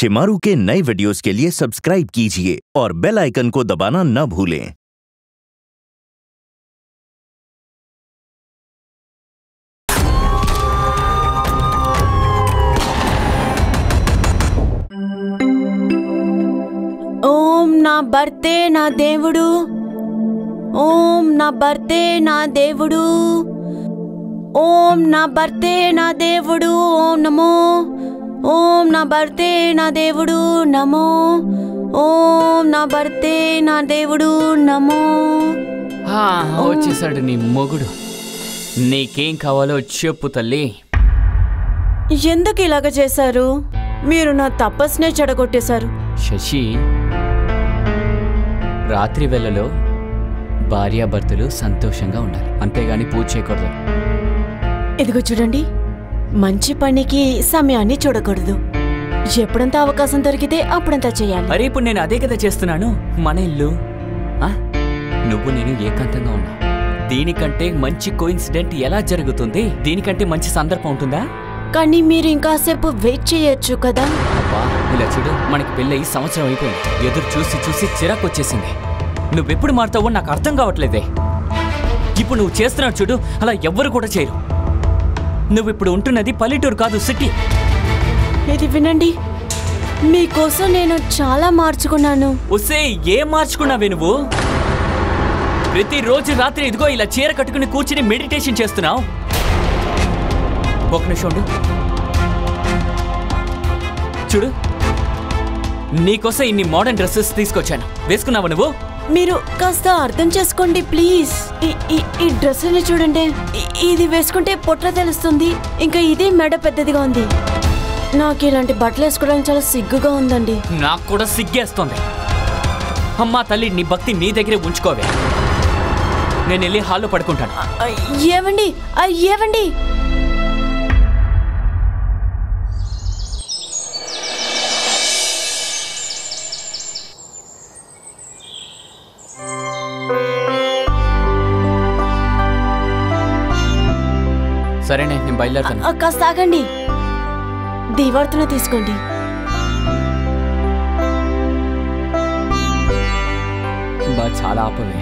शिमारू के नए वीडियोस के लिए सब्सक्राइब कीजिए और बेल आइकन को दबाना न भूलें ఓం నా భర్తే నా దేవుడు ఓం నా భర్తే నా దేవుడు ఓం నా భర్తే నా దేవుడు ఓం నమో ఓం నా భర్తే నా దేవుడు నమో ఓం నా భర్తే నా దేవుడు నమో ఆ, వచ్చేసాడు నీ మొగుడు నీకేం కావాలో చెప్పు తల్లి ఎందుకు ఇలాగ చేశారు మీరు నా తపస్సునే చెడగొట్టేశారు శశి రాత్రి వేళలో భార్యాభర్తలు సంతోషంగా ఉండాలి అంతేగాని పూజ చేయకూడదు ఇదిగో చూడండి మంచి పనికి సమయాన్ని చూడకూడదు ఎప్పుడంతా అవకాశం దొరికితే అప్పుడంతా చేయాలి అరే ఇప్పుడు నేను అదే కదా చేస్తున్నాను మన ఇల్లు ఆ? నువ్వు నేను ఏకాంతంగా ఉన్నావు దీనికంటే మంచి కోయిన్సిడెంట్ ఎలా జరుగుతుంది దీనికంటే మంచి సందర్భం ఉంటుందా కానీ మీరు ఇంకాసేపు వెయిట్ చేయొచ్చు కదా అబ్బా ఇలా చూడు మనకి పెళ్ళయి సంవత్సరం అయిపోయింది ఎదురు చూసి చూసి చిరాకు వచ్చేసింది నువ్వెప్పుడు మారుతావో నాకు అర్థం కావట్లేదే ఇప్పుడు నువ్వు చేస్తున్నావు చూడు అలా ఎవ్వరు కూడా చేయరు నువ్వు ఇప్పుడు ఉంటున్నది పల్లెటూరు కాదు సిటీ ఇది వినండి మీకోసం నేను చాలా మార్చుకున్నాను ఒసే ఏం మార్చుకున్నావే నువ్వు ప్రతిరోజు రాత్రి ఇదిగో ఇలా చీర కట్టుకుని కూర్చుని మెడిటేషన్ చేస్తున్నావు ఒక నిమిషం ఉండు చూడు నీకోసం ఇన్ని మోడర్న్ డ్రెస్సెస్ తీసుకొచ్చాను వేసుకున్నావా నువ్వు మీరు కాస్త అర్థం చేసుకోండి ప్లీజ్ ఈ- ఈ- ఈ డ్రెస్సుని చూడండి ఇ- ఇది వేసుకుంటే పొట్ల తెలుస్తుంది ఇంకా ఇది మెడ పెద్దదిగా ఉంది నాకు ఇలాంటి బట్టలు వేసుకోవడానికి చాలా సిగ్గుగా ఉందండి నాకు కూడా సిగ్గేస్తోంది అమ్మా తల్లి నీ భక్తి నీ దగ్గరే ఉంచుకోవే నేను వెళ్ళి హాల్లో పడుకుంటాను అ, ఏవండి అ, ఏవండి సరేనే నేను బయలుదేరుతాను అ, కాస్త ఆగండి దీవార్తన తీసుకోండి బా చాలా ఆపవే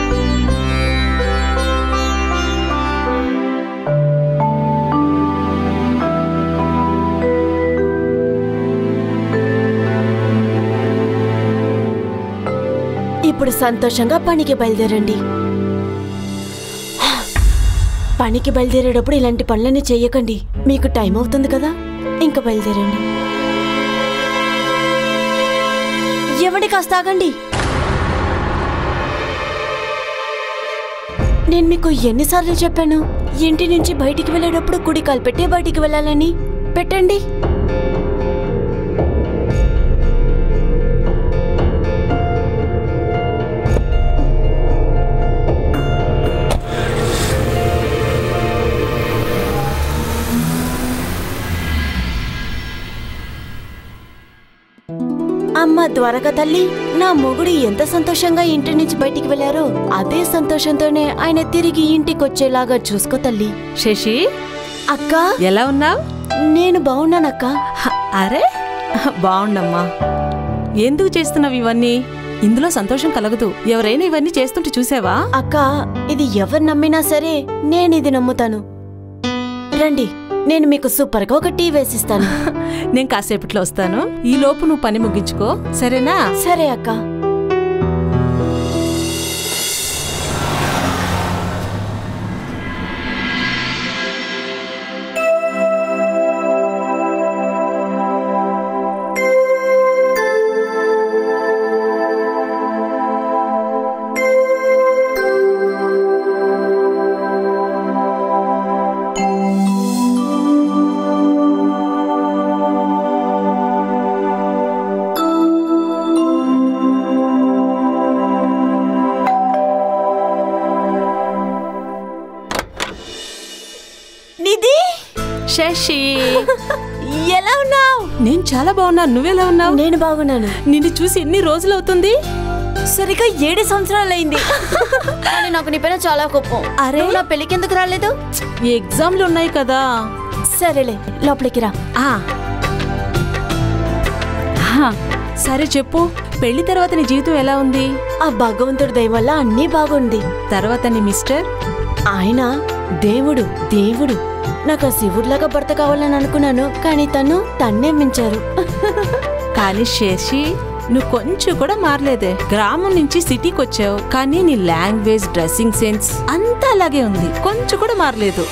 ఇప్పుడు సంతోషంగా పనికి బయలుదేరండి పనికి బయలుదేరేటప్పుడు ఇలాంటి పనులన్నీ చెయ్యకండి మీకు టైం అవుతుంది కదా ఇంకా బయలుదేరండి ఎవడి కాస్త ఆగండి నేను మీకు ఎన్నిసార్లు చెప్పాను ఇంటి నుంచి బయటికి వెళ్ళేటప్పుడు కుడి కాలు పెట్టే బయటికి వెళ్ళాలని పెట్టండి అమ్మ ద్వారక తల్లి నా మొగుడు ఎంత సంతోషంగా ఇంటి నుంచి బయటికి వెళ్లారో అదే సంతోషంతోనే ఆయన తిరిగి ఇంటికి వచ్చేలాగా చూసుకో తల్లి శశి అక్క ఎలా ఉన్నావు నేను బాగున్నానక్క అరే బాగుండమ్మా ఎందుకు చేస్తున్నావు ఇవన్నీ ఇందులో సంతోషం కలగదు ఎవరైనా ఇవన్నీ చేస్తుంటే చూసావా అక్క ఇది ఎవరు నమ్మినా సరే నేను ఇది నమ్ముతాను రండి నేను మీకు సూపర్ గా ఒక టీ వేసిస్తాను నేను కాసేపట్లో వస్తాను ఈ లోపు నువ్వు పని ముగించుకో సరేనా సరే అక్క నిధి శశి ఎలా ఉన్నావు నేను చాలా బాగున్నాను నువ్వెలా ఉన్నావు నేను బాగున్నాను నిన్ను చూసి ఎన్ని రోజులు అవుతుంది సరిగ్గా ఏడు సంవత్సరాలైంది కానీ నాకు నీ పైన చాలా కోపం అరే. నువ్వు నా పెళ్లికి ఎందుకు రాలేదు ఈ ఎగ్జామ్లు ఉన్నాయి కదా సరేలే లోపలికి రా ఆ హా, సరే చెప్పు పెళ్లి తర్వాత నీ జీవితం ఎలా ఉంది ఆ భగవంతుడి దయ వల్ల అన్నీ బాగుంది తర్వాత నీ మిస్టర్ ఆయన దేవుడు దేవుడు నాకు ఆ శివుడిలాగా భర్త కావాలని అనుకున్నాను కానీ తను తన్నే మించారు కానీ శశి నువ్వు కొంచెం కూడా మారలేదే గ్రామం నుంచి సిటీకి వచ్చావు కానీ నీ లాంగ్వేజ్ డ్రెస్సింగ్ సెన్స్ అంతా అలాగే ఉంది కొంచెం కూడా మారలేదు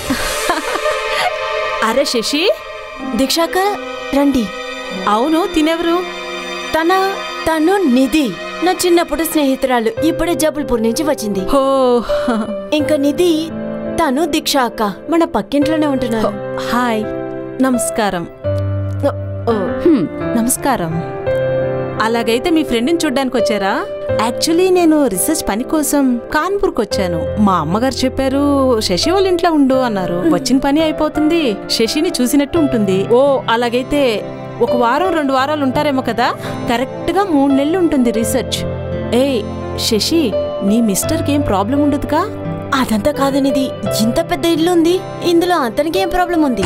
అరే శశి దీక్షాక రండి అవును తినెవరు తన తను నిధి నా చిన్నప్పుడు స్నేహితురాలు ఇప్పుడే జబల్పూర్ నుంచి వచ్చింది హో ఇంకా నిధి తను దీక్ష అక్క మన పక్కింట్లోనే ఉంటున్నారు హాయ్ నమస్కారం ఓ, హ్మ్, నమస్కారం అలాగైతే మీ ఫ్రెండ్ని చూడ్డానికి వచ్చారా యాక్చువల్లీ నేను రీసెర్చ్ పని కోసం కాన్పూర్కి వచ్చాను మా అమ్మగారు చెప్పారు శశి వాళ్ళ ఇంట్లో ఉండు అన్నారు వచ్చిన పని అయిపోతుంది శశిని చూసినట్టు ఉంటుంది ఓ అలాగైతే ఒక వారం రెండు వారాలు ఉంటారేమో కదా కరెక్ట్గా మూడు నెలలు ఉంటుంది రీసెర్చ్ ఏయ్ శశి నీ మిస్టర్కి ఏం ప్రాబ్లం ఉండదుగా అదంతా కాదు నిధి ఇంత పెద్ద ఇల్లు ఉంది ఇందులో అతనికి ఏం ప్రాబ్లం ఉంది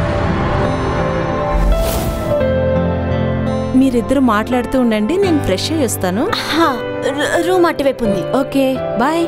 మీరిద్దరు మాట్లాడుతూ ఉండండి నేను ఫ్రెష్ అయ్యి వస్తాను హా, రు- రూమ్ అటువైపు ఉంది ఓకే బాయ్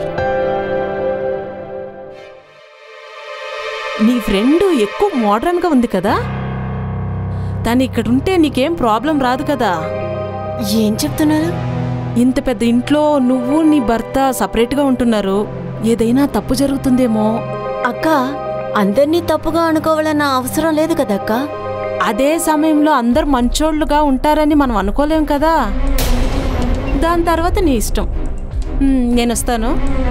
నీ ఫ్రెండ్ ఎక్కువ మోడర్న్ గా ఉంది కదా తను ఇక్కడ ఉంటే నీకేం ప్రాబ్లం రాదు కదా ఏం చెప్తున్నారు ఇంత పెద్ద ఇంట్లో నువ్వు నీ భర్త సపరేట్ గా ఉంటున్నారు ఏదైనా తప్పు జరుగుతుందేమో అక్క అందరినీ తప్పుగా అనుకోవాలన్న అవసరం లేదు కదా అక్క అదే సమయంలో అందరు మంచోళ్ళుగా ఉంటారని మనం అనుకోలేం కదా దాని తర్వాత నీ ఇష్టం మ్, నేను వస్తాను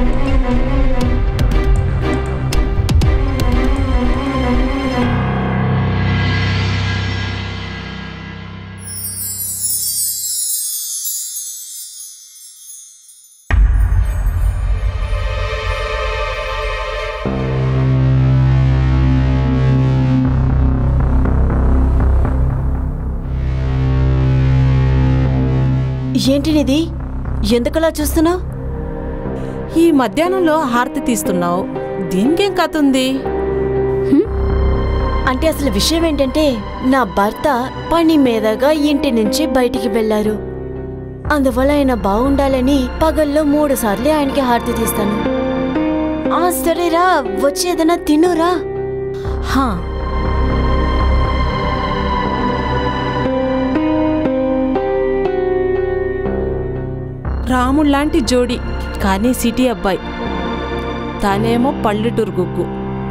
ఏంటి నిధి ఎందుకలా చూస్తున్నావు ఈ మధ్యాహ్నంలో హారతి తీస్తున్నావు దీనికేం కథ ఉంది అంటే అసలు విషయం ఏంటంటే నా భర్త పని మీదగా ఇంటి నుంచి బయటికి వెళ్లారు అందువల్ల ఆయన బాగుండాలని పగల్లో మూడు సార్లు ఆయనకి హారతి తీస్తాను ఆ సరేరా వచ్చి ఏదైనా తినురా హా రాముళ్లాంటి జోడి కానీ సిటీ అబ్బాయి తానేమో పల్లెటూరు గుగ్గు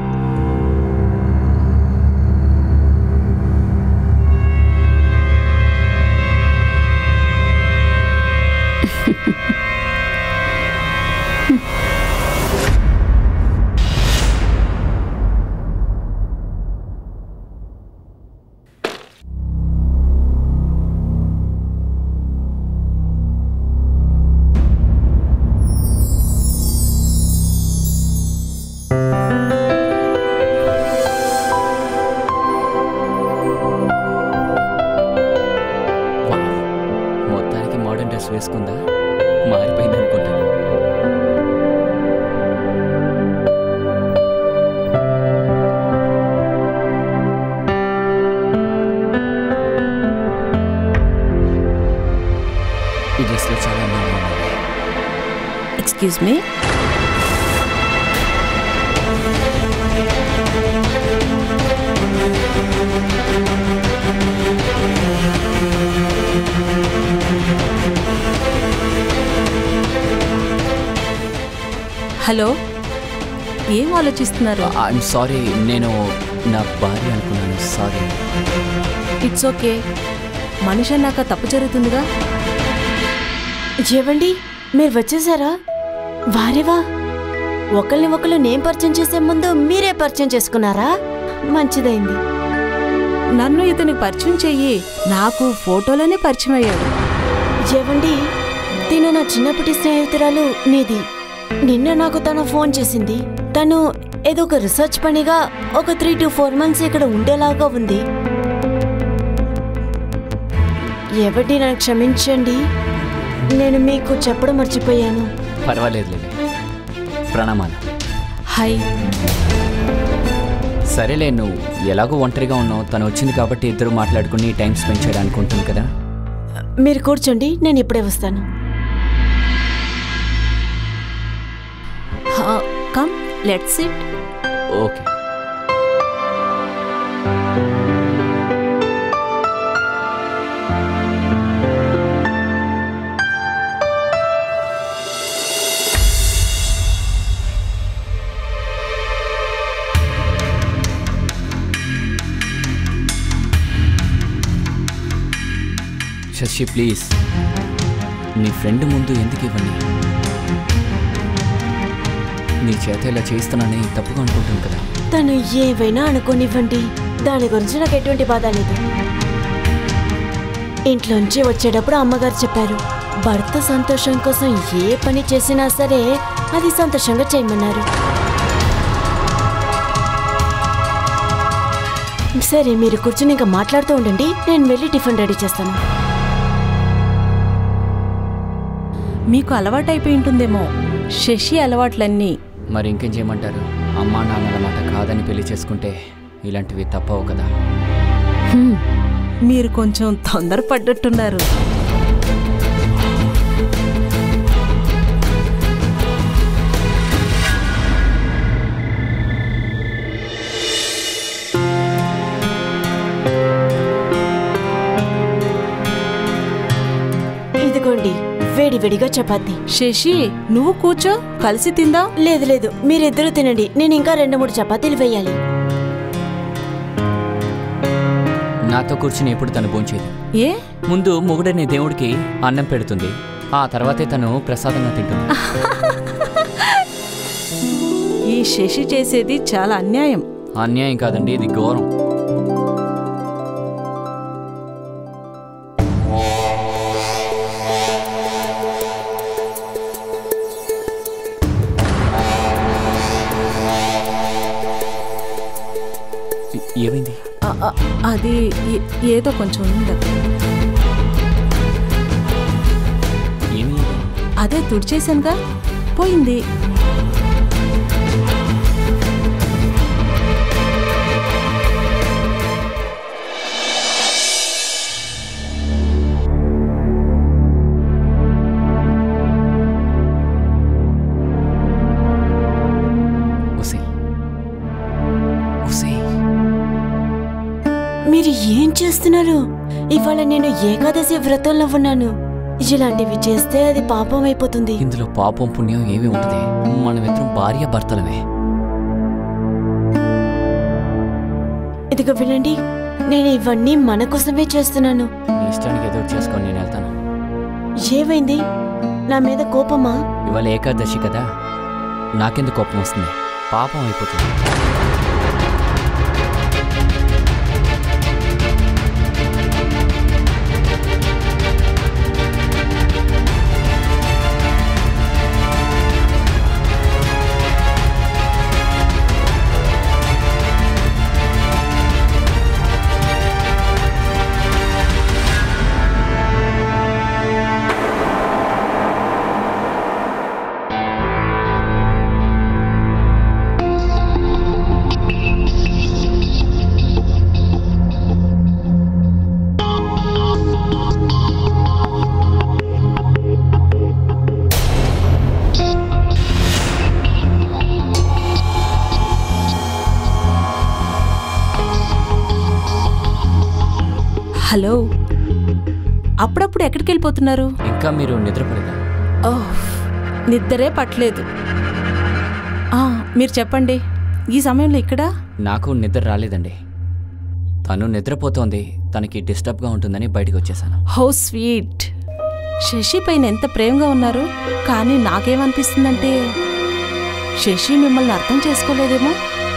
వావ్. మొత్తానికి మోడర్న్ డ్రెస్ వేసుకుందా మారిపోయింది అనుకుంటాను ఈ డ్రెస్లో చాలా అందంగా ఉంది ఎక్స్క్యూజ్ మీ హలో ఏం ఆలోచిస్తున్నారు ఐఎమ్ సారీ నేను నా భార్య అనుకున్నాను సారీ ఇట్స్ ఓకే మనిషి అన్నాక తప్పు జరుగుతుందిగా ఏవండి మీరు వచ్చేసారా వారేవా ఒకరిని ఒకరు నేను పరిచయం చేసే ముందు మీరే పరిచయం చేసుకున్నారా మంచిదైంది నన్ను ఇతనికి పరిచయం చెయ్యి నాకు ఫోటోలోనే పరిచయం అయ్యాడు ఏవండి తిను నా చిన్నప్పటి స్నేహితురాలు నీది నిన్న నాకు తను ఫోన్ చేసింది తను ఏదో ఒక రీసెర్చ్ పనిగా ఒక త్రీ టు ఫోర్ మంత్స్ ఇక్కడ ఉండేలాగా ఉంది ఏవండి నన్ను క్షమించండి నేను మీకు చెప్పడం మర్చిపోయాను పర్వాలేదు ప్రణామాలు హాయ్ సరేలే నువ్వు ఎలాగో ఒంటరిగా ఉన్నావు తను వచ్చింది కాబట్టి ఇద్దరు మాట్లాడుకుని టైం స్పెండ్ చేయడానికి ఉంటుంది కదా మీరు కూర్చోండి నేను ఇప్పుడే వస్తాను come let's it okay Shashi please నీ ఫ్రెండ్ ముందు ఎందుకు ఇవ్వండి నీ చేత ఇలా చేస్తున్నానని తప్పుగా అనుకుంటాను కదా తను ఏవైనా అనుకోనివ్వండి దాని గురించి నాకు ఎటువంటి బాధ లేదు ఇంట్లోంచి వచ్చేటప్పుడు అమ్మగారు చెప్పారు భర్త సంతోషం కోసం ఏ పని చేసినా సరే అది సంతోషంగా చేయమన్నారు సరే మీరు కూర్చుని ఇంకా మాట్లాడుతూ ఉండండి నేను వెళ్ళి టిఫిన్ రెడీ చేస్తాను మీకు అలవాటైపోయి ఉంటుందేమో శశి అలవాట్లన్నీ మరి ఇంకేం చేయమంటారు అమ్మా నాన్నల మాట కాదని పెళ్లి చేసుకుంటే ఇలాంటివి తప్పవు కదా హ్మ్, మీరు కొంచెం తొందరపడ్డట్టున్నారు ఇదిగోండి వేడి వేడిగా చపాతి శశి నువ్వు కూర్చో కలిసి తిందాం లేదు లేదు మీరిద్దరూ తినండి నేను ఇంకా రెండు మూడు చపాతీలు వేయాలి నాతో కూర్చుని ఎప్పుడు తను భోంచేది ఏ ముందు మొగుడనే దేవుడికి అన్నం పెడుతుంది ఆ తర్వాతే తను ప్రసాదంగా తింటుంది ఈ శశి చేసేది చాలా అన్యాయం అన్యాయం కాదండి ఇది ఘోరం ఏ- ఏమైంది ఆ, ఆ, అది ఏ- ఏదో కొంచెం ఉంది ఏమీ అదే తుడిచేశానుగా పోయింది ఉసే ఉసే మీరు ఏం చేస్తున్నారు ఇవాళ నేను ఏకాదశి వ్రతంలో ఉన్నాను ఇలాంటివి చేస్తే అది పాపం అయిపోతుంది ఇందులో పాపం పుణ్యం ఏమీ ఉండదు మనమిద్దరం భార్య భర్తలమే ఇదిగో వినండి నేను ఇవన్నీ మన కోసమే చేస్తున్నాను నీ ఇష్టానికి ఏదో ఒకటి చేసుకొని నేను వెళ్తాను ఏమైంది నా మీద కోపమా ఇవాళ ఏకాదశి కదా నాకెందుకు కోపం వస్తుంది పాపం అయిపోతుంది హలో అప్పుడప్పుడు ఎక్కడికి వెళ్ళిపోతున్నారు ఇంకా మీరు నిద్రపడదా ఓహ్, నిద్రే పట్టలేదు ఆ, మీరు చెప్పండి ఈ సమయంలో ఇక్కడ నాకు నిద్ర రాలేదండి తను నిద్రపోతోంది తనకి డిస్టర్బ్గా ఉంటుందని బయటకు వచ్చేసాను హౌ స్వీట్ శశి పైన ఎంత ప్రేమగా ఉన్నారు కానీ నాకేమనిపిస్తుందంటే శశి మిమ్మల్ని అర్థం చేసుకోలేదేమో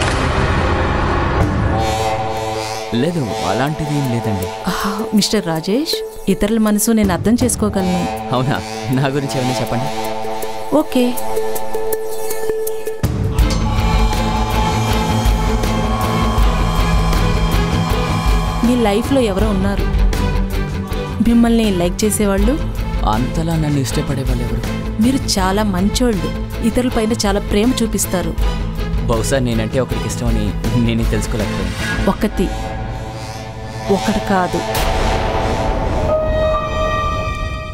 లేదు అలాంటిది ఏం లేదండి ఆహా, మిస్టర్ రాజేష్ ఇతరుల మనసు నేను అర్థం చేసుకోగలను అవునా నా గురించి ఏమైనా చెప్పండి ఓకే మీ లైఫ్లో ఎవరో ఉన్నారు మిమ్మల్ని లైక్ చేసేవాళ్ళు అంతలా నన్ను ఇష్టపడే వాళ్ళు ఎవరు మీరు చాలా మంచోళ్ళు ఇతరులపైన చాలా ప్రేమ చూపిస్తారు బహుశా నేనంటే ఒకరికి ఇష్టమని నేనే తెలుసుకోలేకపోయాను ఒకటి ఒకటి కాదు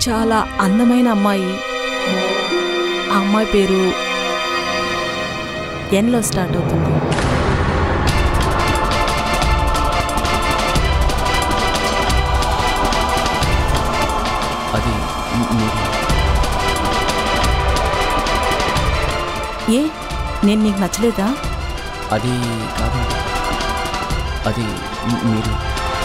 చాలా అందమైన అమ్మాయి ఆ అమ్మాయి పేరు ఎన్లో స్టార్ట్ అవుతుంది అది మ్- మీరు ఏ నేను నీకు నచ్చలేదా అది కాదు అది మ్- మీరు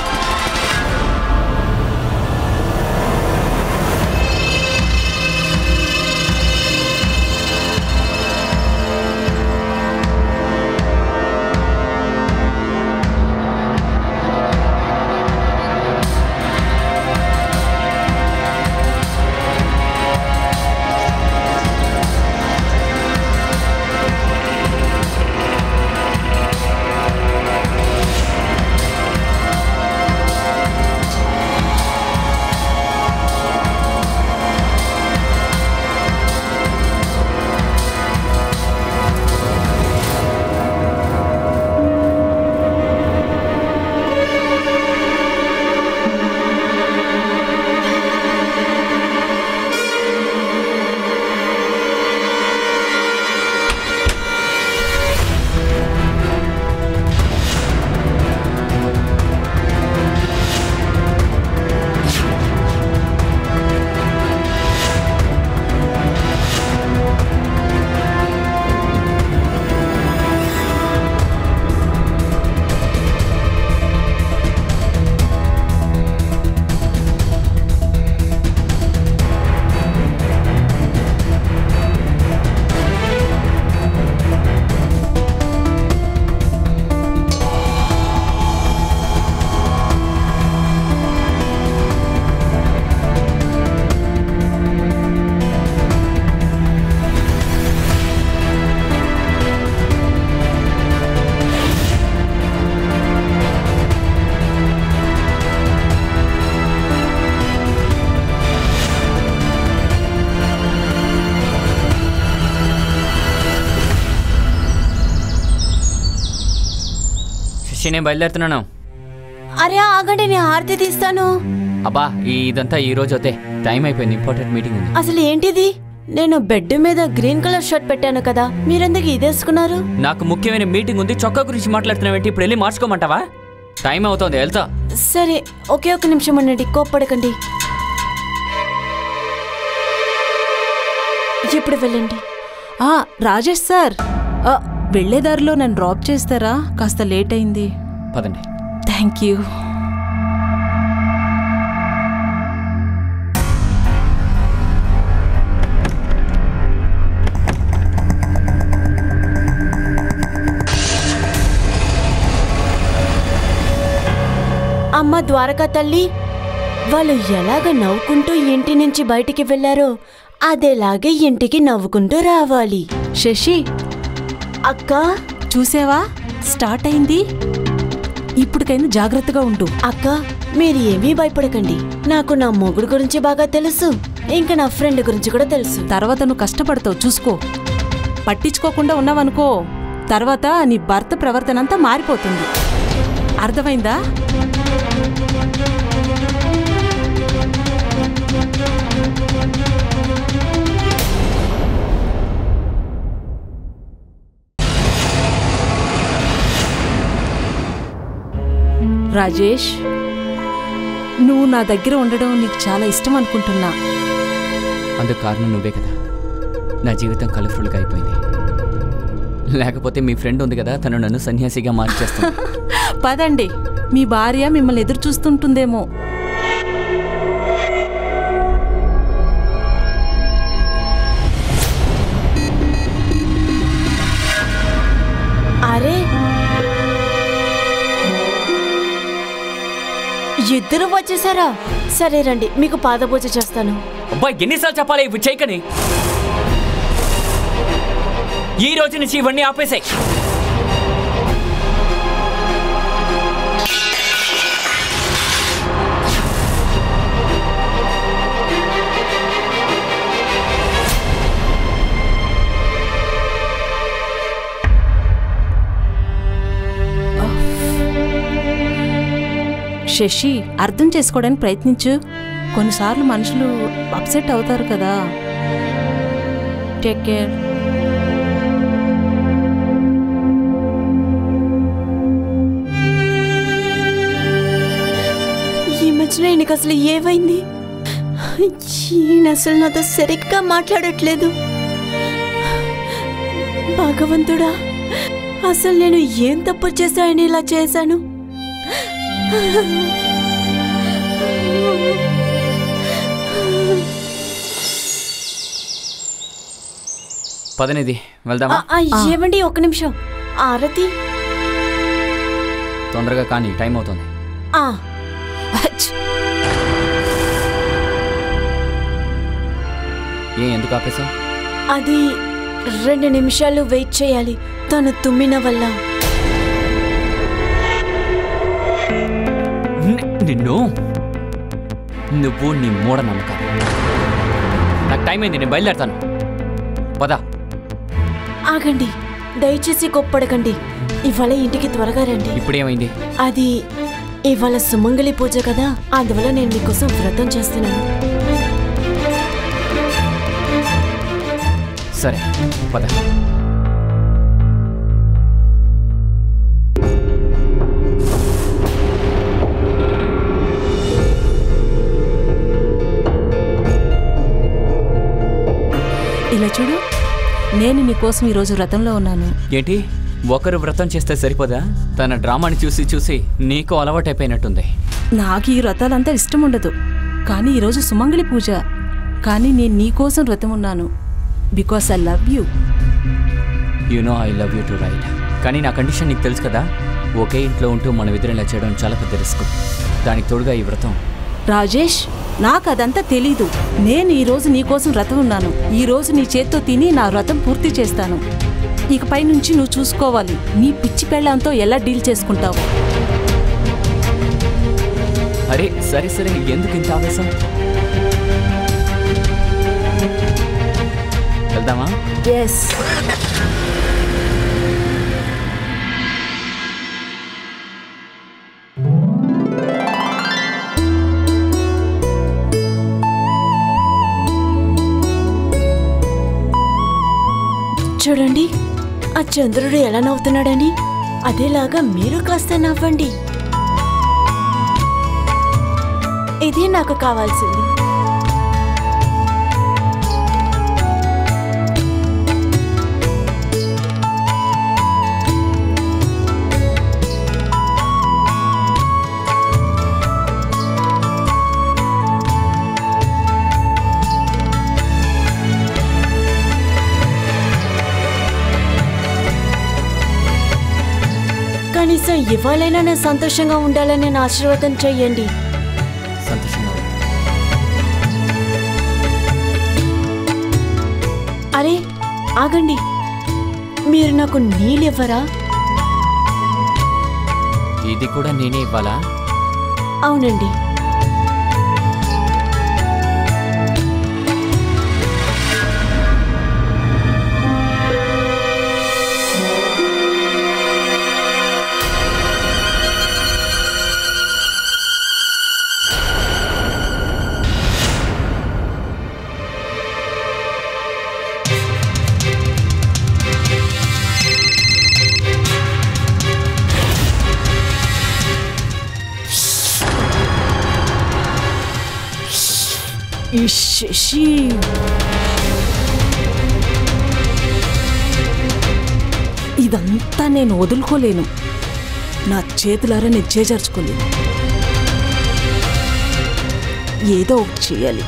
శశి నేను బయలుదేరుతున్నాను అరే ఆగండి నేను హారతి తీస్తాను అబ్బా ఈ- ఇదంతా ఈ రోజు అయితే టైం అయిపోయింది ఇంపార్టెంట్ మీటింగ్ ఉంది అసలు ఏంటిది నేను బెడ్ మీద గ్రీన్ కలర్ షర్ట్ పెట్టాను కదా మీరెందుకు ఇదేసుకున్నారు నాకు ముఖ్యమైన మీటింగ్ ఉంది చొక్కా గురించి మాట్లాడుతున్నావేంటి ఇప్పుడు వెళ్ళి మార్చుకోమంటావా టైం అవుతోంది వెళ్తా సరే ఒకే ఒక నిమిషం ఉండండి కోప్పడకండి ఇప్పుడు వెళ్ళండి ఆ రాజేష్ సార్ ఆ, వెళ్ళే దారిలో నన్ను డ్రాప్ చేస్తారా కాస్త లేట్ అయింది పదండి థ్యాంక్ యూ అమ్మ ద్వారకా తల్లి వాళ్ళు ఎలాగ నవ్వుకుంటూ ఇంటి నుంచి బయటికి వెళ్లారో అదేలాగే ఇంటికి నవ్వుకుంటూ రావాలి శశి అక్క చూసావా స్టార్ట్ అయింది ఇప్పటికైనా జాగ్రత్తగా ఉండు అక్క మీరు ఏమీ భయపడకండి నాకు నా మొగుడు గురించి బాగా తెలుసు ఇంకా నా ఫ్రెండ్ గురించి కూడా తెలుసు తర్వాత నువ్వు కష్టపడతావు చూసుకో పట్టించుకోకుండా ఉన్నావనుకో తర్వాత నీ భర్త ప్రవర్తన అంతా మారిపోతుంది అర్థమైందా రాజేష్ నువ్వు నా దగ్గర ఉండడం నీకు చాలా ఇష్టం అనుకుంటున్నా అందుకు కారణం నువ్వే కదా నా జీవితం కలర్ఫుల్గా అయిపోయింది లేకపోతే మీ ఫ్రెండ్ ఉంది కదా తను నన్ను సన్యాసిగా మార్చేస్తుంది పదండి మీ భార్య మిమ్మల్ని ఎదురు చూస్తుంటుందేమో అరే ఇద్దరు వచ్చేసారా సరే రండి మీకు పాదపూజ చేస్తాను అబ్బా ఎన్నిసార్లు చెప్పాలి ఇవి చేయకని ఈ రోజు నుంచి ఇవన్నీ ఆపేసాయి శశి అర్థం చేసుకోవడానికి ప్రయత్నించు కొన్నిసార్లు మనుషులు అప్సెట్ అవుతారు కదా టేక్ కేర్ ఈ మధ్యన ఈయనకి అసలు ఏమైంది ఈయన అసలు నాతో సరిగ్గా మాట్లాడట్లేదు భగవంతుడా అసలు నేను ఏం తప్పు చేశానని ఇలా చేశాను పదనిది వెళ్దామా ఆ, ఆ, ఏమండి ఒక నిమిషం ఆరతి తొందరగా కానీ టైం అవుతుంది ఆ అచ్! ఏ ఎందుకు ఆపేశావు అది రెండు నిమిషాలు వెయిట్ చేయాలి తను తుమ్మిన వల్ల ని- నిన్ను నువ్వు నీ మూఢ నమ్మకాలు నాకు టైం అయింది నేను బయలుదేరతాను పదా ఆగండి దయచేసి కొప్పడకండి ఇవాళ ఇంటికి త్వరగా రండి ఇప్పుడేమైంది అది ఇవాళ సుమంగళి పూజ కదా అందువల్ల నేను మీకోసం వ్రతం చేస్తున్నాను సరే పద ఇలా చూడు నేను నీకోసం ఈరోజు వ్రతంలో ఉన్నాను ఏంటి ఒకరు వ్రతం చేస్తే సరిపోదా తన డ్రామాని చూసి చూసి నీకు అలవాటైపోయినట్టుంది నాకు ఈ వ్రతాలంతా ఇష్టం ఉండదు కానీ ఈరోజు సుమంగళి పూజ కానీ నేను నీకోసం వ్రతం ఉన్నాను because I love you you know I love you too right కానీ నా కండిషన్ నీకు తెలుసు కదా ఒకే ఇంట్లో ఉంటూ మనం ఇద్దరం ఇలా చేయడం చాలా పెద్ద రిస్క్ దానికి తోడుగా ఈ వ్రతం రాజేష్ నాకు అదంతా తెలీదు నేను ఈ రోజు నీకోసం వ్రతం ఉన్నాను ఈ రోజు నీ చేత్తో తిని నా వ్రతం పూర్తి చేస్తాను ఇకపై నుంచి నువ్వు చూసుకోవాలి నీ పిచ్చి పెళ్ళంతో ఎలా డీల్ చేసుకుంటావు అరే సరే సరే ఎందుకు ఇంత ఆవేశం వెళ్దామా ఎస్ చూడండి ఆ చంద్రుడు ఎలా నవ్వుతున్నాడని అదేలాగా మీరు కాస్త నవ్వండి ఇది నాకు కావాల్సింది కనీసం ఇవాళైనా నేను సంతోషంగా ఉండాలని నేను ఆశీర్వాదం చెయ్యండి సంతోషంగా ఉంది. అరే ఆగండి మీరు నాకు నీళ్ళివ్వరా ఇది కూడా నేనే ఇవ్వాలా అవునండి శశి ఇదంతా నేను వదులుకోలేను నా చేతులారా నేను చేజార్చుకోలేను ఏదో ఒకటి చేయాలి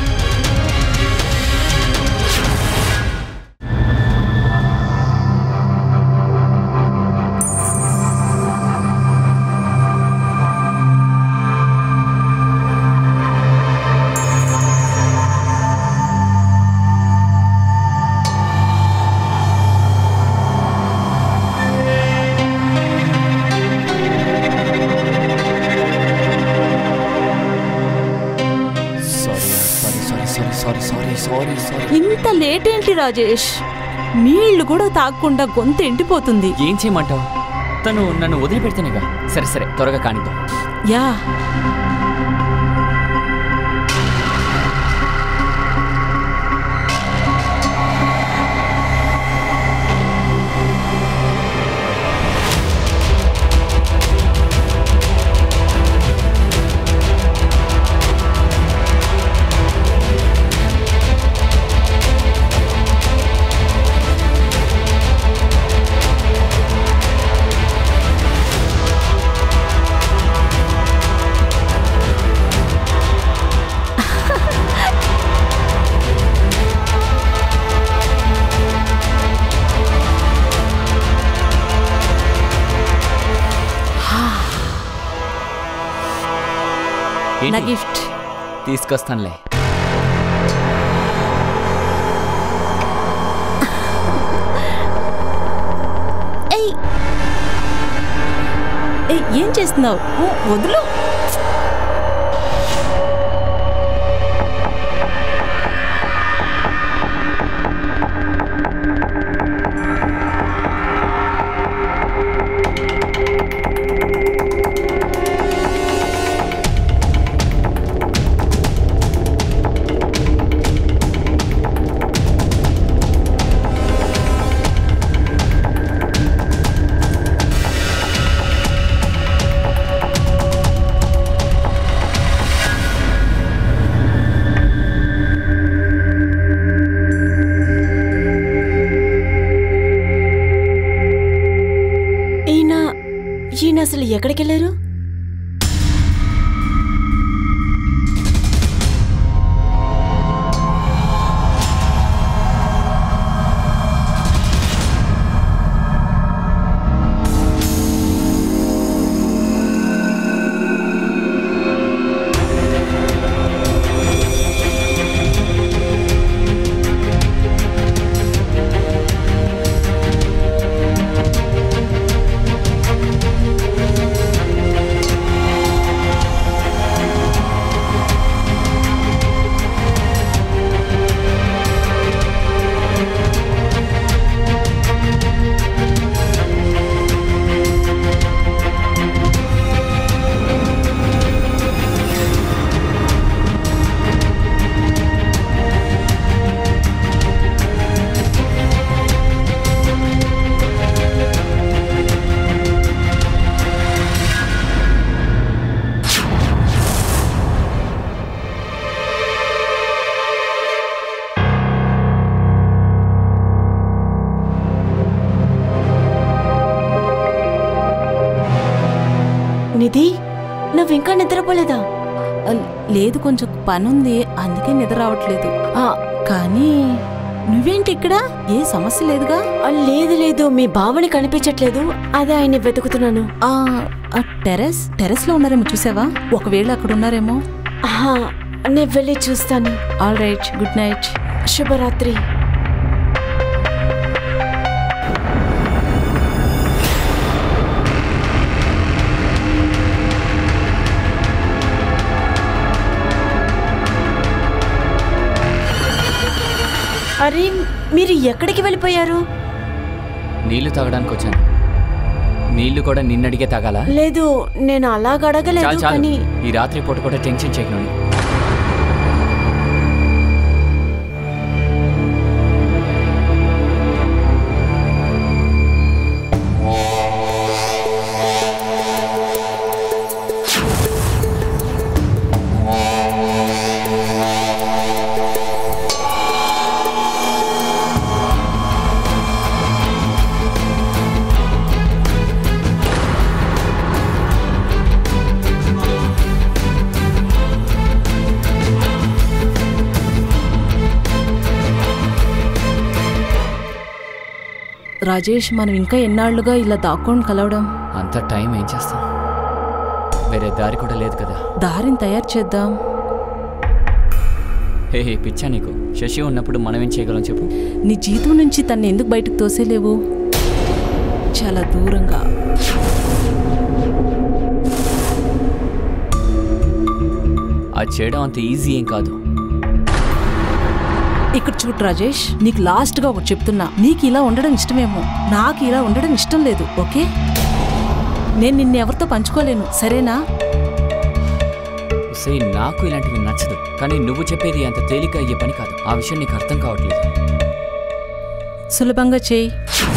sorry sorry sorry sorry sorry sorry sorry ఇంత లేట్ ఏంటి రాజేష్ నీళ్లు కూడా తాగకుండా గొంతు ఎండిపోతుంది ఏం చేయమంటావు తను నన్ను వదిలిపెడితేనేగా సరే సరే త్వరగా కానిద్దాం యా నా ఏంటి? గిఫ్ట్ తీసుకొస్తానులే ఏయ్ ఏయ్, ఏం చేస్తున్నావు ఓ, వదులు ఈయన ఈయన అసలు ఎక్కడికి వెళ్ళారు నిధి నువ్వు ఇంకా నిద్రపోలేదా ఆ, లేదు కొంచెం పని ఉంది అందుకే నిద్ర రావట్లేదు ఆ, కానీ నువ్వేంటి ఇక్కడ ఏ సమస్య లేదుగా ఆ, లేదు లేదు మీ బావని కనిపించట్లేదు అదే ఆయన్ని వెతుకుతున్నాను ఆ ఆ టెరెస్ టెరెస్ లో ఉన్నారేమో చూసావా ఒకవేళ అక్కడ ఉన్నారేమో ఆహా, నేను వెళ్ళి చూస్తాను ఆల్ రైట్ గుడ్ నైట్ శుభరాత్రి అరే మీరు ఎక్కడికి వెళ్ళిపోయారు నీళ్లు తాగడానికి వచ్చాను నీళ్లు కూడా నిన్నడిగే తాగాలా లేదు నేను అలాగ చాలు అడగలేదు చాలు కానీ ఈ రాత్రి పూట కూడా టెన్షన్ చేయను రాజేష్ మనం ఇంకా ఎన్నాళ్లుగా ఇలా దాక్కొని కలవడం అంత టైం ఏం చేస్తాం వేరే దారి కూడా లేదు కదా దారిని తయారు చేద్దాం హే హే పిచ్చా నీకు శశి ఉన్నప్పుడు మనం ఏం చేయగలం చెప్పు నీ జీవితం నుంచి తన్ని ఎందుకు బయటకు తోసేలేవు చాలా దూరంగా అది చేయడం అంత ఈజీ ఏం కాదు ఇక్కడ చూడు రాజేష్ నీకు లాస్ట్ గా ఒకటి చెప్తున్నా నీకు ఇలా ఉండడం ఇష్టమేమో నాకు ఇలా ఉండడం ఇష్టం లేదు ఓకే నేను నిన్ను ఎవరితో పంచుకోలేను సరేనా సే నాకు ఇలాంటివి నచ్చదు కానీ నువ్వు చెప్పేది అంత తేలిక అయ్యే పని కాదు ఆ విషయం నీకు అర్థం కావట్లేదు సులభంగా చేయి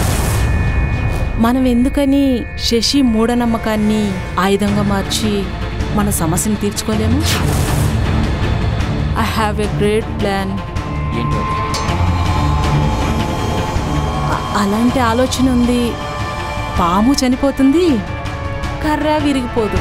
మనం ఎందుకని శశి మూఢనమ్మకాన్ని ఆయుధంగా మార్చి మన సమస్యను తీర్చుకోలేము I have a great plan ఏంటో అది? అలాంటి ఆలోచన ఉంది పాము చనిపోతుంది కర్ర విరిగిపోదు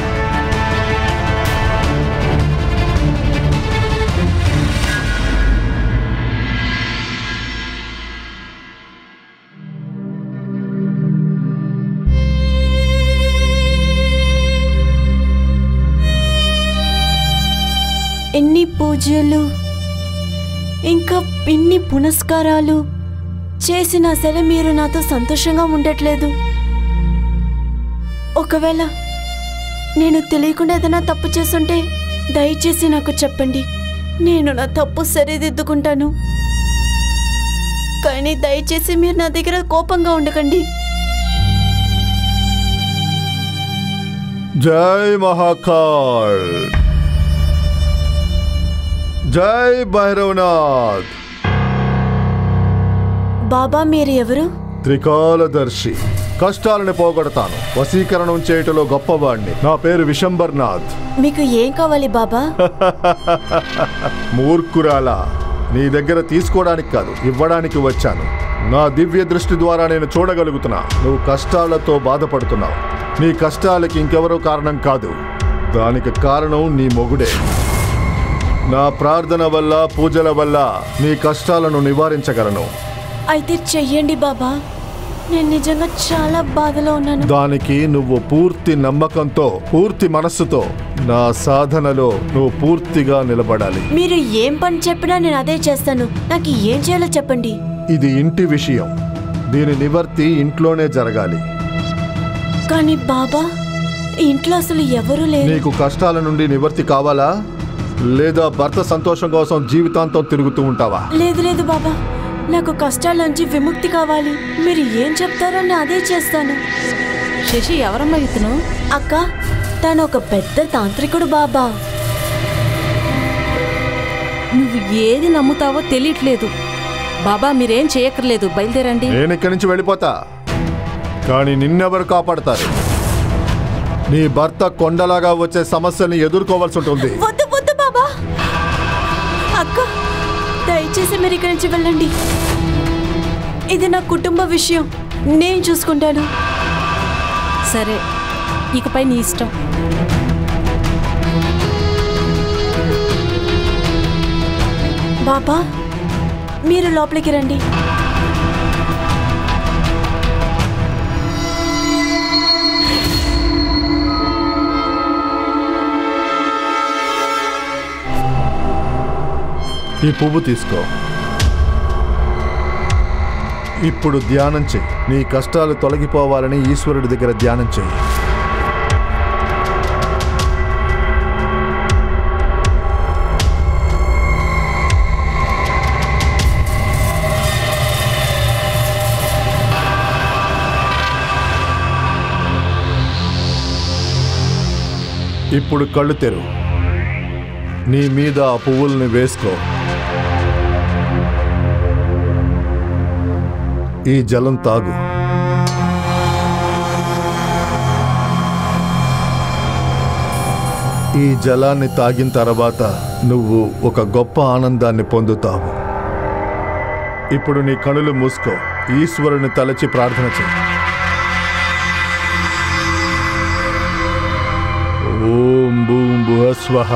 పూజలు ఇంకా ఇన్ని పునస్కారాలు చేసినా సరే మీరు నాతో సంతోషంగా ఉండట్లేదు ఒకవేళ నేను తెలియకుండా ఏదైనా తప్పు చేస్తుంటే దయచేసి నాకు చెప్పండి నేను నా తప్పు సరిదిద్దుకుంటాను కానీ దయచేసి మీరు నా దగ్గర కోపంగా ఉండకండి జై మహాకాల్ జై భైరవనాథ్ బాబా మీరు ఎవరు త్రికాలదర్శి కష్టాలను పోగొడతాను వశీకరణం చేయటంలో గొప్పవాణ్ణి నా పేరు విశంబర్నాథ్ మీకు ఏం కావాలి బాబా మూర్ఖురాల నీ దగ్గర తీసుకోవడానికి కాదు ఇవ్వడానికి వచ్చాను నా దివ్య దృష్టి ద్వారా నేను చూడగలుగుతున్నా నువ్వు కష్టాలతో బాధపడుతున్నావు నీ కష్టాలకి ఇంకెవరో కారణం కాదు దానికి కారణం నీ మొగుడే నా ప్రార్థన వల్ల పూజల వల్ల నీ కష్టాలను నివారించగలను అయితే చెయ్యండి బాబా నేను నిజంగా చాలా బాధలో ఉన్నాను దానికి నువ్వు పూర్తి నమ్మకంతో పూర్తి మనస్సుతో నా సాధనలో నువ్వు పూర్తిగా నిలబడాలి మీరు ఏం పని చెప్పినా నేను అదే చేస్తాను నాకు ఏం చేయాలో చెప్పండి ఇది ఇంటి విషయం దీని నివర్తి ఇంట్లోనే జరగాలి కానీ బాబా ఇంట్లో అసలు ఎవరూ లేరు నీకు కష్టాల నుండి నివర్తి కావాలా లేదా భర్త సంతోషం కోసం జీవితాంతం తిరుగుతూ ఉంటావా లేదు లేదు బాబా నాకు కష్టాల నుంచి విముక్తి కావాలి మీరు ఏం చెప్తారో నేను అదే చేస్తాను శశి ఎవరమ్మా ఇతను అక్క తను ఒక పెద్ద తాంత్రికుడు బాబా నువ్వు ఏది నమ్ముతావో తెలియట్లేదు బాబా మీరేం చేయక్కర్లేదు బయలుదేరండి నేను ఇక్కడి నుంచి వెళ్ళిపోతా కానీ నిన్నెవరు కాపాడతారు నీ భర్త కొండలాగా వచ్చే సమస్యల్ని ఎదుర్కోవాల్సి ఉంటుంది వద్దు వద్దు బాబా అక్క దయచేసి మీరు ఇక్కడి నుంచి వెళ్ళండి ఇది నా కుటుంబ విషయం నేను చూసుకుంటాను సరే ఇకపై నీ ఇష్టం బాబా మీరు లోపలికి రండి ఈ పువ్వు తీసుకో ఇప్పుడు ధ్యానం చెయ్యి నీ కష్టాలు తొలగిపోవాలని ఈశ్వరుడి దగ్గర ధ్యానం చెయ్యి ఇప్పుడు కళ్ళు తెరు నీ మీద ఆ పువ్వుల్ని వేసుకో ఈ జలం తాగు ఈ జలాన్ని తాగిన తర్వాత నువ్వు ఒక గొప్ప ఆనందాన్ని పొందుతావు ఇప్పుడు నీ కనులు మూసుకో ఈశ్వరుని తలచి ప్రార్థన చేయి ఓం భూం భువస్వహ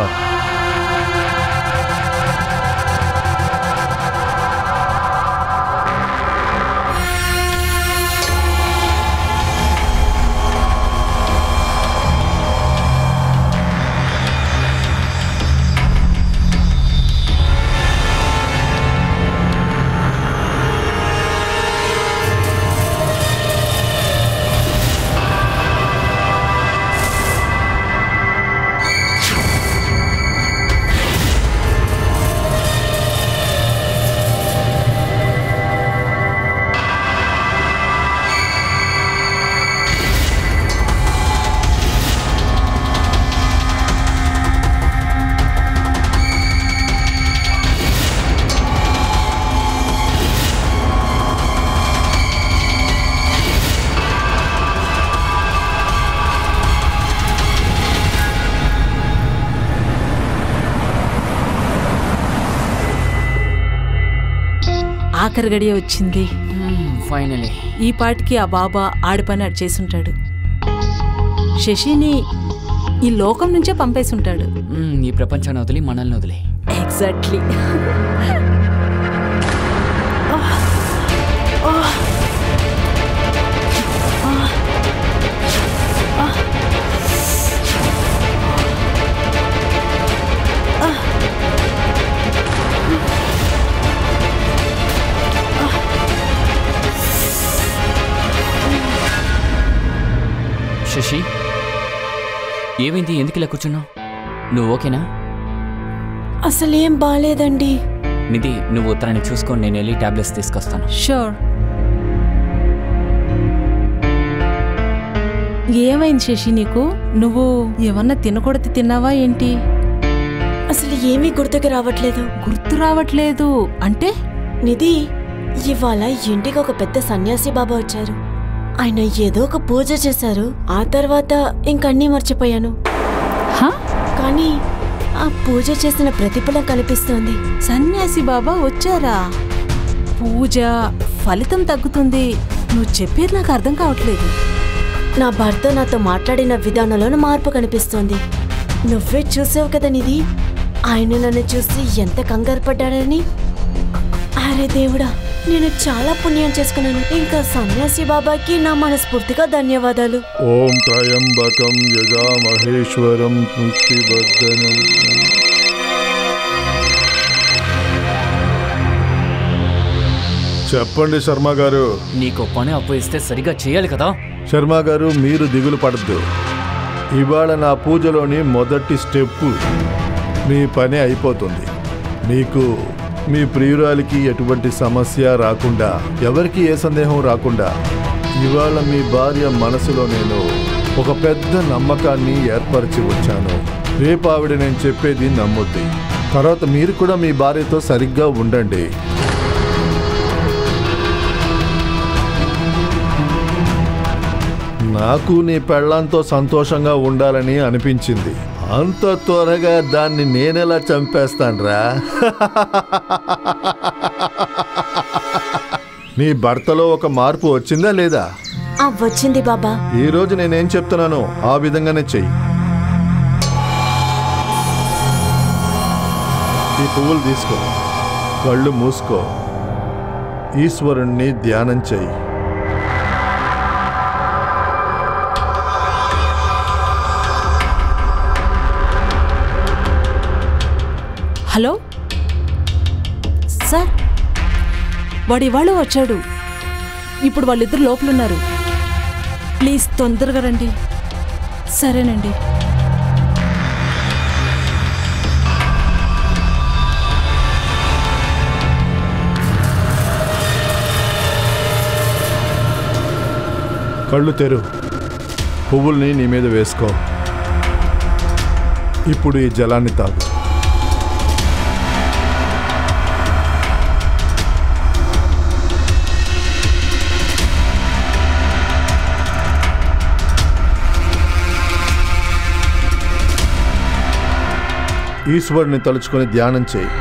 ఆఖరి గడియ వచ్చింది ఫైనలీ ఈ పాటికి ఆ బాబా ఆడి పని అటు చేసుంటాడు శశిని ఈ లోకం నుంచే పంపేసి ఉంటాడు ఈ ప్రపంచాన్ని వదిలి మనల్ని వదిలే ఎగ్జాక్ట్లీ ఏమైంది ఎందుకు ఇలా కూర్చున్నావు నువ్వు ఓకేనా అసలేం బాలేదండి నిధి నువ్వు తనని చూసుకొని నేను వెళ్ళి టాబ్లెట్స్ తీసుకొస్తాను షూర్ ఏమైంది శశి నీకు నువ్వు ఏమన్నా తినకూడదు తిన్నావా ఏంటి అసలు ఏమీ గుర్తుకు రావట్లేదు గుర్తు రావట్లేదు అంటే నిధి ఇవాళ ఇంటికి ఒక పెద్ద సన్యాసి బాబా వచ్చారు ఆయన ఏదో ఒక పూజ చేశారు ఆ తర్వాత ఇంకన్నీ మర్చిపోయాను హా కానీ ఆ పూజ చేసిన ప్రతిఫలం కనిపిస్తోంది సన్యాసి బాబా వచ్చారా పూజ ఫలితం తగ్గుతుంది నువ్వు చెప్పేది నాకు అర్థం కావట్లేదు నా భర్త నాతో మాట్లాడిన విధానంలోనూ మార్పు కనిపిస్తోంది నువ్వే చూసావు కదా నిధి ఆయన నన్ను చూసి ఎంత కంగారు పడ్డాడని అరే దేవుడా నేను చాలా పుణ్యం చేసుకున్నాను ఇంకా సన్యాసి బాబాకి నా మనస్ఫూర్తిగా ధన్యవాదాలు ఓం త్రయంబకం యజామహేశ్వరం పుష్టివర్ధనం చెప్పండి శర్మ గారు నీకు పని అప్పగిస్తే సరిగా చేయాలి కదా శర్మ గారు మీరు దిగులు పడద్దు ఇవాళ నా పూజలోని మొదటి స్టెప్పు మీ పని అయిపోతుంది మీకు మీ ప్రియురాలికి ఎటువంటి సమస్య రాకుండా ఎవరికి ఏ సందేహం రాకుండా ఇవాళ మీ భార్య మనసులో నేను ఒక పెద్ద నమ్మకాన్ని ఏర్పరిచి వచ్చాను రేపు ఆవిడ నేను చెప్పేది నమ్ముద్ది తర్వాత మీరు కూడా మీ భార్యతో సరిగ్గా ఉండండి నాకు నీ పెళ్ళంతో సంతోషంగా ఉండాలని అనిపించింది అంత త్వరగా దాన్ని నేనెలా చంపేస్తాన్రా నీ భర్తలో ఒక మార్పు వచ్చిందా లేదా ఆ వచ్చింది బాబా ఈ రోజు నేనేం చెప్తున్నానో ఆ విధంగానే చెయ్యి ఈ పువ్వులు తీసుకో కళ్ళు మూసుకో ఈశ్వరుణ్ణి ధ్యానం చెయ్యి హలో సార్ వాడు ఇవాళ వచ్చాడు ఇప్పుడు వాళ్ళిద్దరు లోపలున్నారు ప్లీజ్ తొందరగా రండి సరేనండి కళ్ళు తెరు పువ్వుల్ని నీ మీద వేసుకో ఇప్పుడు ఈ జలాన్ని తాగు ఈశ్వరుని తలుచుకొని ధ్యానం చేయి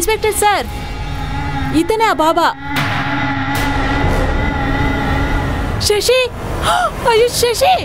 ఇన్స్పెక్టర్ సార్ ఇతనే ఆ బాబా శశి అయ్యో శశి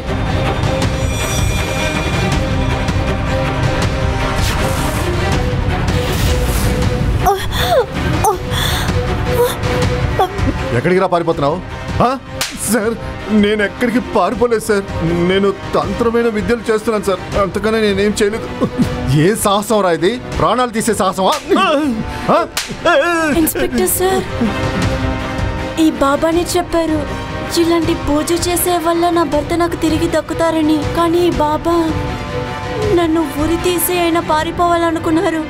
ఎక్కడికి రా పారిపోతున్నావు ఆ? సార్ నేను ఎక్కడికి పారిపోలేదు సార్ నేను తంత్రమైన విద్యలు చేస్తున్నాను సార్ అంతకనే నేనేం చేయలేదు ఏ సాహసం రా ఇది ప్రాణాలు తీసే సాహసమా ఆ? ఇన్స్పెక్టర్ సార్ ఈ బాబాని చెప్పారు ఇలాంటి పూజ చేసే వల్ల నా భర్త నాకు తిరిగి దక్కుతారని కానీ ఈ బాబా నన్ను ఉరి తీసి అయినా పారిపోవాలనుకున్నారు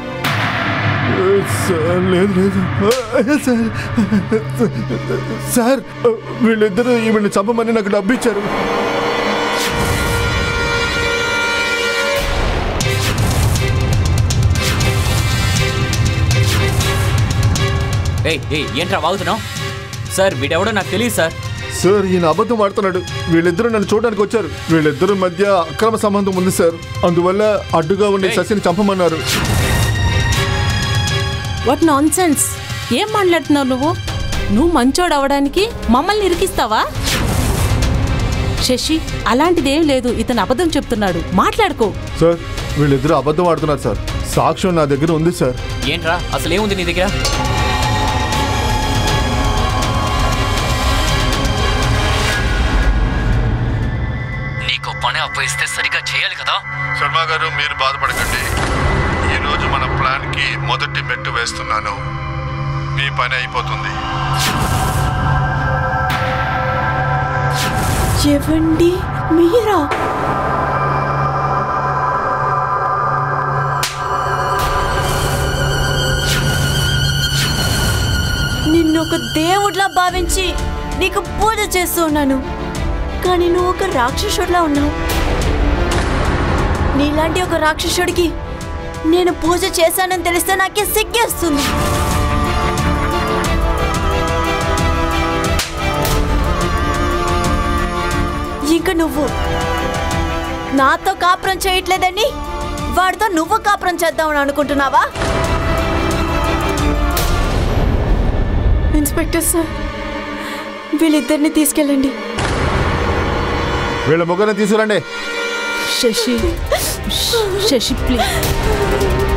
సార్ లేదు లేదు సార్ సార్ వీళ్ళిద్దరూ ఈవిడ్ని చంపమని నాకు డబ్బు ఇచ్చారు ఏయ్ ఏయ్ ఏంట్రా వాగుతున్నావు సార్ వీడెవడో నాకు తెలియదు సార్ సార్ ఈయన అబద్ధం ఆడుతున్నాడు వీళ్ళిద్దరూ నన్ను చూడడానికి వచ్చారు వీళ్ళిద్దరి మధ్య అక్రమ సంబంధం ఉంది సార్ అందువల్ల అడ్డుగా ఉండే ఏయ్. శశిని చంపమన్నారు వాట్ నాన్ సెన్స్ ఏం మాట్లాడుతున్నావు నువ్వు నువ్వు మంచోడు అవడానికి మమ్మల్ని ఇరికిస్తావా శశి అలాంటిదేం లేదు ఇతను అబద్ధం చెప్తున్నాడు మాట్లాడుకో సార్ వీళ్ళిద్దరూ అబద్ధం ఆడుతున్నారు సార్ సాక్ష్యం నా దగ్గర ఉంది సార్ ఏంట్రా అసలు ఏముంది నీ దగ్గర నీకు పని అప్పయిస్తే సరిగా చేయాలి కదా శర్మ గారు మీరు బాధపడకండి ఈరోజు మన ప్లాన్కి మొదటి మెట్టు వేస్తున్నాను మీ పని అయిపోతుంది ఏవండి మీరా నిన్ను ఒక దేవుడిలా భావించి నీకు పూజ చేస్తూ ఉన్నాను కానీ నువ్వు ఒక రాక్షసుడిలా ఉన్నావు నీలాంటి ఒక రాక్షసుడికి నేను పూజ చేశానని తెలిస్తే నాకే సిగ్గేస్తుంది ఇంక నువ్వు నాతో కాపురం చేయట్లేదని వాడితో నువ్వు కాపురం చేద్దామని అనుకుంటున్నావా ఇన్స్పెక్టర్ సార్ వీళ్ళిద్దరిని తీసుకెళ్ళండి వీళ్ళ ముగ్గురిని తీసుకురండి శశి శశి ప్లీజ్